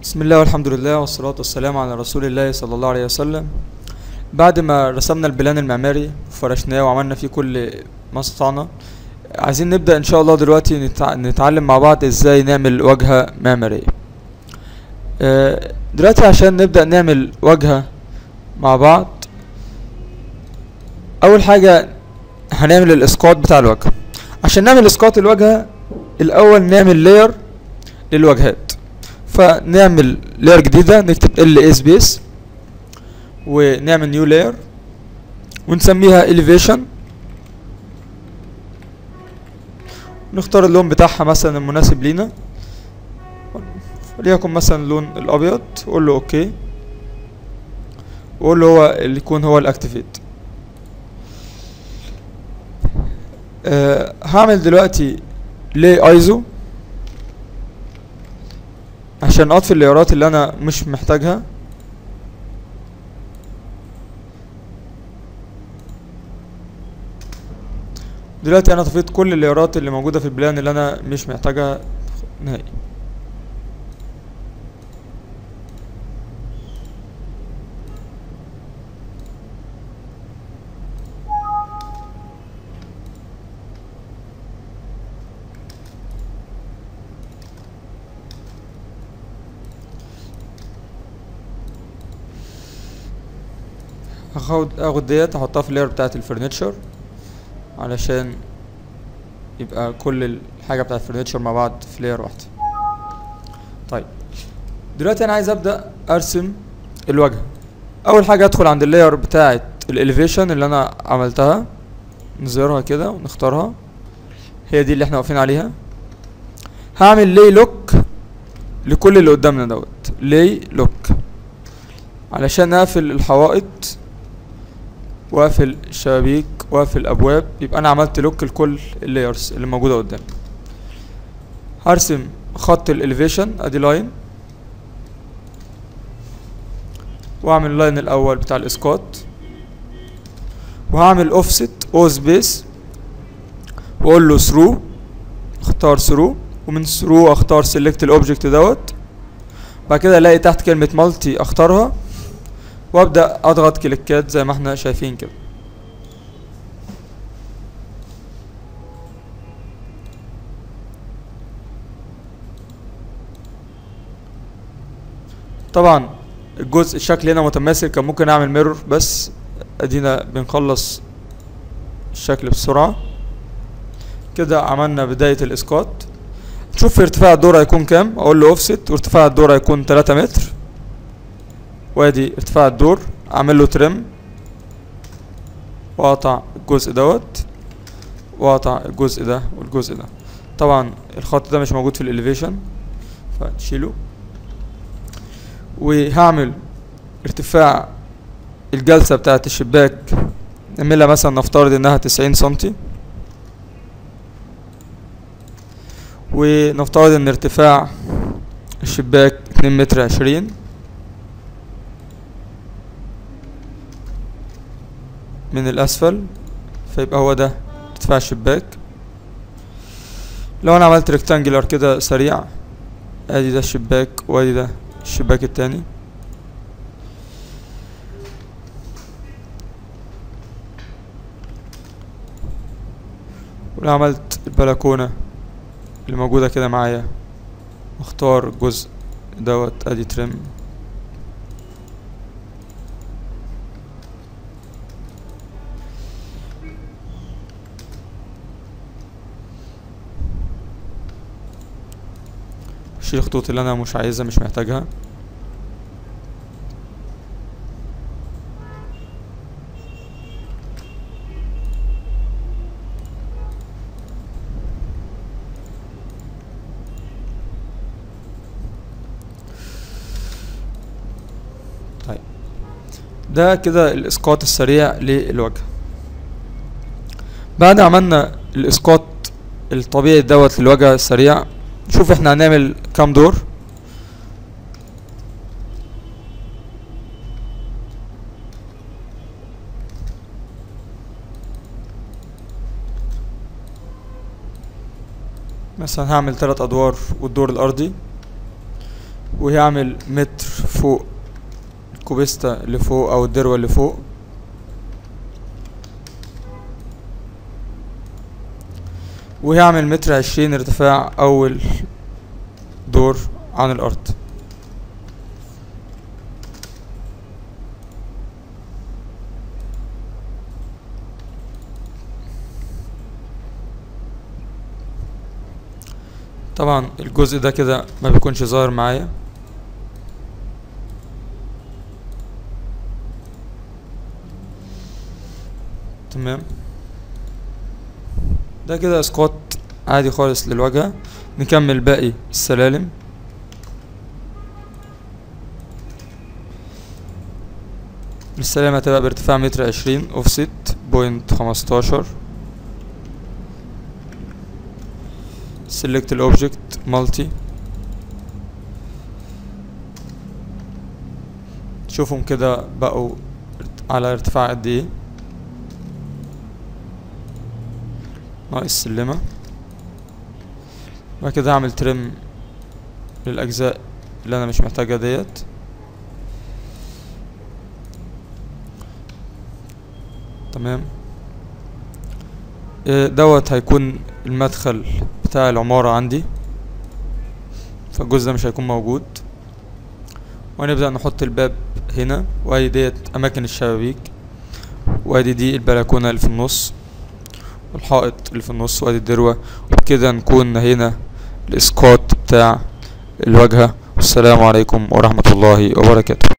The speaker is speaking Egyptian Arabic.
بسم الله والحمد لله والصلاة والسلام على رسول الله صلى الله عليه وسلم بعد ما رسمنا البلان المعماري وفرشناه وعملنا فيه كل ما استطعنا عايزين نبدأ ان شاء الله دلوقتي نتع... نتعلم مع بعض ازاي نعمل واجهة معمارية آه، دلوقتي عشان نبدأ نعمل واجهة مع بعض اول حاجة هنعمل الاسقاط بتاع الواجهة عشان نعمل اسقاط الواجهة الاول نعمل لاير للواجهات فنعمل لاير جديدة نكتب ال اي سبيس ونعمل نيو لاير ونسميها elevation نختار اللون بتاعها مثلا المناسب لينا وليكن مثلا اللون الابيض واقول له اوكي واقول له هو اللي يكون هو الاكتيفيت أه هعمل دلوقتي لي ايزو عشان اطفي الليارات اللي انا مش محتاجها دلوقتي انا طفيت كل الليارات اللي موجوده في البلان اللي انا مش محتاجها نهائي هاخد اخد ديت احطها في اللاير بتاعت الفرنتشر علشان يبقى كل الحاجه بتاعت الفرنتشر مع بعض في لاير واحده طيب دلوقتي انا عايز ابدا ارسم الواجهه اول حاجه ادخل عند اللاير بتاعت الاليفيشن اللي انا عملتها نظهرها كده ونختارها هي دي اللي احنا واقفين عليها هعمل لي لوك لكل اللي قدامنا دوت لي لوك علشان اقفل الحوائط واقفل الشبابيك واقفل الابواب يبقى انا عملت لوك لكل اللايرز اللي موجوده قدامي هرسم خط الاليفيشن ادي لاين واعمل اللاين الاول بتاع الاسقاط وهعمل اوفست او سبيس واقول له ثرو اختار ثرو ومن ثرو اختار سيلكت الاوبجكت دوت بعد كده الاقي تحت كلمه مالتي اختارها وابدا اضغط كليكات زي ما احنا شايفين كده طبعا الجزء الشكل هنا متماثل كان ممكن اعمل ميرور بس ادينا بنخلص الشكل بسرعة كده عملنا بداية الاسقاط نشوف ارتفاع الدور هيكون كام اقول له اوفست وارتفاع الدور هيكون 3 متر وادي ارتفاع الدور اعمل له ترم واقطع الجزء دوت واقطع الجزء ده والجزء ده طبعا الخط ده مش موجود في الاليفيشن فتشيله وهعمل ارتفاع الجلسة بتاعة الشباك نعملها مثلا نفترض انها تسعين سنتي ونفترض ان ارتفاع الشباك اتنين متر عشرين من الاسفل فيبقى هو ده ارتفاع الشباك لو انا عملت ريكتانجلر كده سريع ادي ده الشباك وادي ده الشباك التاني ولو عملت البلكونة اللي موجودة كده معايا واختار الجزء دوت ادي ترم شيل الخطوط اللي انا مش عايزها مش محتاجها طيب ده كده الاسقاط السريع للوجه بعد عملنا الاسقاط الطبيعي دوت للوجه السريع نشوف احنا هنعمل كام دور مثلا هعمل تلات ادوار والدور الارضي وهيعمل متر فوق الكوبيستا اللي فوق او الدروة اللي فوق وهيعمل متر عشرين ارتفاع اول دور عن الارض طبعا الجزء ده كده ما بيكونش ظاهر معايا تمام ده كده اسقاط عادي خالص للواجهة نكمل باقي السلالم السلالم هتبقى بارتفاع متر عشرين اوفست بوينت خمستاشر select الاوبجكت مالتي شوفهم كده بقوا على ارتفاع قد ايه ناقص سلمة بعد كده هعمل ترم للأجزاء اللي أنا مش محتاجها ديت تمام إيه دوت هيكون المدخل بتاع العمارة عندي فالجزء ده مش هيكون موجود وهنبدأ نحط الباب هنا وادي ديت أماكن الشبابيك وادي دي البلكونة اللي في النص والحائط اللي في النص وادي الدروة وبكده نكون نهينا الإسقاط بتاع الواجهة والسلام عليكم ورحمة الله وبركاته